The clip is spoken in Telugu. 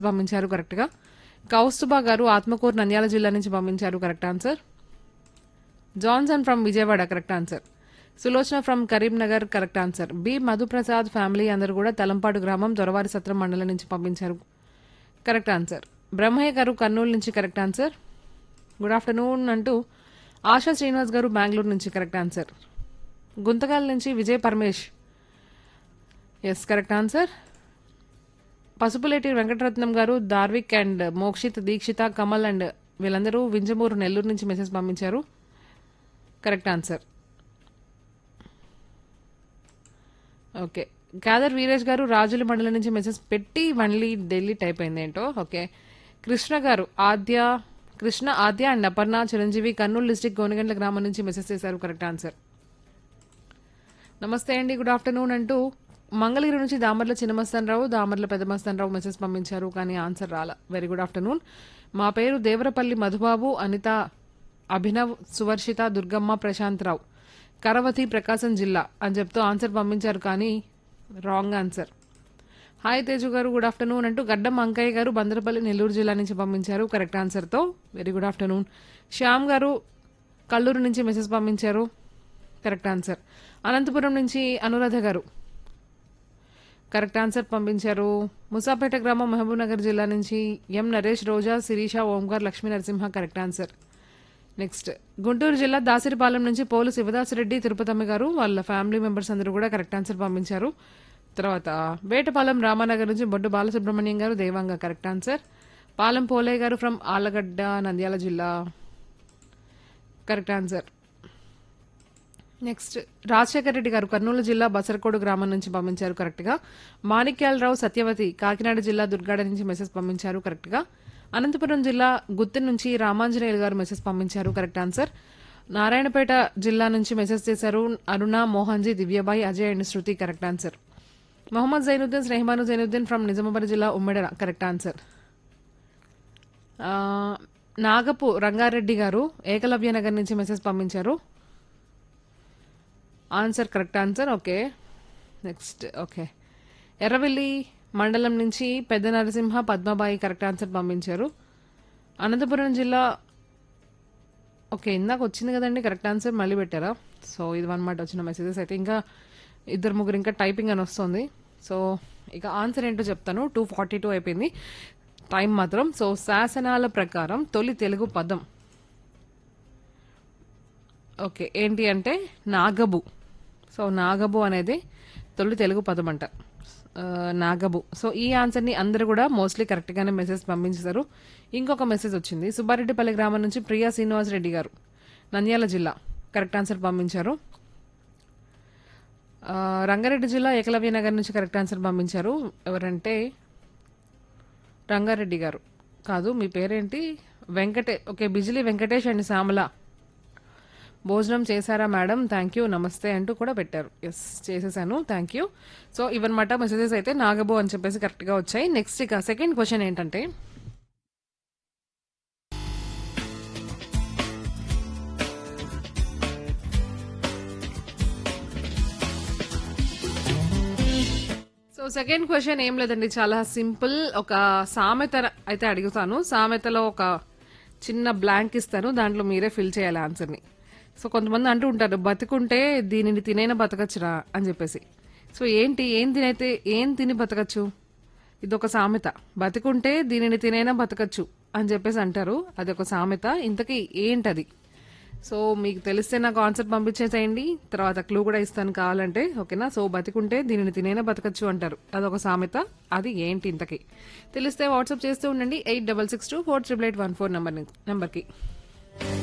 పంపించారు కరెక్ట్గా కౌస్తుబా గారు ఆత్మకూరు నంద్యాల జిల్లా నుంచి పంపించారు correct answer Johnson from Vijayawada correct answer Sulochana from Karimnagar correct answer B Madhuprasad family అందరూ కూడా తలంపాడు గ్రామం దొరవారి సత్రం మండలం నుంచి పంపించారు కరెక్ట్ ఆన్సర్ బ్రహ్మయ్య గారు కర్నూలు నుంచి కరెక్ట్ ఆన్సర్ గుడ్ ఆఫ్టర్నూన్ అంటూ ఆశా శ్రీనివాస్ గారు బెంగళూరు నుంచి కరెక్ట్ ఆన్సర్ గుంతకాల నుంచి Vijay Paramesh S correct answer Pasupuleti Venkataratnam garu Darvik and Mokshith Dikshitha Kamal and వీళ్ళందరూ వింజమూరు నెల్లూరు నుంచి మెసేజ్ పంపించారు correct answer okay Khadar Veeresh garu రాజుల మండలం నుంచి మెసేజ్ పెట్టి మళ్ళీ ఢిల్లీ టైప్ అయింది ఏంటో okay Krishna garu Adya Krishna Adya and Aparna Chiranjeevi Kurnool district Gonegandla గ్రామం నుంచి మెసేజ్ చేశారు కరెక్ట్ ఆన్సర్ నమస్తే అండి గుడ్ ఆఫ్టర్నూన్ అంటూ మంగళగిరి నుంచి దామర్ల చిన్నమస్తానరావు దామర్ల పెద్దమస్తానరావు మెసేజ్ పంపించారు కానీ ఆన్సర్ రాల వెరీ గుడ్ ఆఫ్టర్నూన్ మా పేరు దేవరపల్లి మధుబాబు అనిత అభినవ్ సువర్షిత దుర్గమ్మ ప్రశాంతరావు కరవతి ప్రకాశం జిల్లా అని చెప్తూ ఆన్సర్ పంపించారు కానీ రాంగ్ ఆన్సర్ హాయ్ తేజు గారు గుడ్ ఆఫ్టర్నూన్ అంటూ గడ్డం అంకయ్య గారు బందరపల్లి నెల్లూరు జిల్లా నుంచి పంపించారు కరెక్ట్ ఆన్సర్తో వెరీ గుడ్ ఆఫ్టర్నూన్ శ్యామ్ గారు కల్లూరు నుంచి మెసేజ్ పంపించారు కరెక్ట్ ఆన్సర్ అనంతపురం నుంచి అనురాధ గారు కరెక్ట్ ఆన్సర్ పంపించారు ముసాపేట గ్రామం మహబూబ్నగర్ జిల్లా నుంచి M Naresh Roja Sirisha Omkar Lakshmi Narasimha correct answer next Guntur జిల్లా దాసరిపాలెం నుంచి పోలు శివదాసరెడ్డి తిరుపతమ్మ గారు వాళ్ళ ఫ్యామిలీ మెంబర్స్ అందరూ కూడా కరెక్ట్ ఆన్సర్ పంపించారు తర్వాత వేటపాలెం రామానగర్ నుంచి Boddu Balasubrahmanyam garu Devanga correct answer Palem Polaiah garu from Allagadda Nandyal జిల్లా correct answer next Rajasekhara Reddy garu Kurnool జిల్లా బసరకోడు గ్రామం నుంచి పంపించారు కరెక్ట్గా మాణిక్యాలరావు సత్యవతి కాకినాడ జిల్లా దుర్గాడ నుంచి మెసేజ్ పంపించారు కరెక్ట్గా అనంతపురం జిల్లా గుత్తి నుంచి రామాంజనేయులు గారు మెసేజ్ పంపించారు కరెక్ట్ ఆన్సర్ నారాయణపేట జిల్లా నుంచి మెసేజ్ చేశారు Aruna Mohanji Divyabai Ajay and Shruti correct answer Mohammed Zainuddin Snehamanu Zainuddin from Nizamabad జిల్లా ఉమ్మెడ కరెక్ట్ ఆన్సర్ ఆ, నాగపు రంగారెడ్డి గారు ఏకలవ్య నగర్ నుంచి మెసేజ్ పంపించారు answer correct answer okay next okay Erravelli మండలం నుంచి పెద్ద నరసింహ పద్మబాయి కరెక్ట్ ఆన్సర్ పంపించారు అనంతపురం జిల్లా ఓకే ఇందాక వచ్చింది కదండి కరెక్ట్ ఆన్సర్ మళ్ళీ పెట్టారా సో ఇది అనమాట వచ్చిన మెసేజెస్ అయితే ఇంకా ఇద్దరు ముగ్గురు ఇంకా టైపింగ్ అని వస్తుంది సో ఇక ఆన్సర్ ఏంటో చెప్తాను టూ ఫార్టీ టూ అయిపోయింది టైం మాత్రం సో శాసనాల ప్రకారం తొలి తెలుగు పదం ఓకే ఏంటి అంటే నాగబు సో నాగబు అనేది తొలి తెలుగు పదం అంట ఆ, నాగబు సో ఈ ఆన్సర్ని అందరూ కూడా మోస్ట్లీ కరెక్ట్గానే మెసేజ్ పంపించారు ఇంకొక మెసేజ్ వచ్చింది సుబ్బారెడ్డిపల్లి గ్రామం నుంచి ప్రియా శ్రీనివాస్ రెడ్డి గారు నంద్యాల జిల్లా కరెక్ట్ ఆన్సర్ పంపించారు ఆ, రంగారెడ్డి జిల్లా ఏకలవ్య నగర్ నుంచి కరెక్ట్ ఆన్సర్ పంపించారు ఎవరంటే రంగారెడ్డి గారు కాదు మీ పేరేంటి వెంకటే ఓకే బిజిలీ వెంకటేష్ అండ్ శ్యామల భోజనం చేశారా మేడం థ్యాంక్ యూ నమస్తే అంటూ కూడా పెట్టారు ఎస్ చేసేసాను థ్యాంక్ యూ సో ఇవన్నమాట మెసేజెస్ అయితే నాగబో అని చెప్పేసి కరెక్ట్గా వచ్చాయి నెక్స్ట్ ఇక సెకండ్ క్వశ్చన్ ఏంటంటే సో సెకండ్ క్వశ్చన్ ఏం లేదండి చాలా సింపుల్ ఒక సామెత అయితే అడుగుతాను సామెతలో ఒక చిన్న బ్లాంక్ ఇస్తాను దాంట్లో మీరే ఫిల్ చేయాలి ఆన్సర్ని సో కొంతమంది అంటూ ఉంటారు బతుకుంటే దీనిని తినైనా బతకచ్చురా అని చెప్పేసి సో ఏంటి ఏం తినైతే ఏం తిని బతకచ్చు ఇది ఒక సామెత బతుకుంటే దీనిని తినైనా బతకచ్చు అని చెప్పేసి అంటారు అది ఒక సామెత ఇంతకీ ఏంటది సో మీకు తెలిస్తే నాకు ఆన్సర్ పంపించేసేయండి తర్వాత క్లూ కూడా ఇస్తాను కావాలంటే ఓకేనా సో బతికుంటే దీనిని తినైనా బతకచ్చు అంటారు అదొక సామెత అది ఏంటి ఇంతకి తెలిస్తే వాట్సాప్ చేస్తూ ఉండండి eight double six two four triple eight one four number నెంబర్కి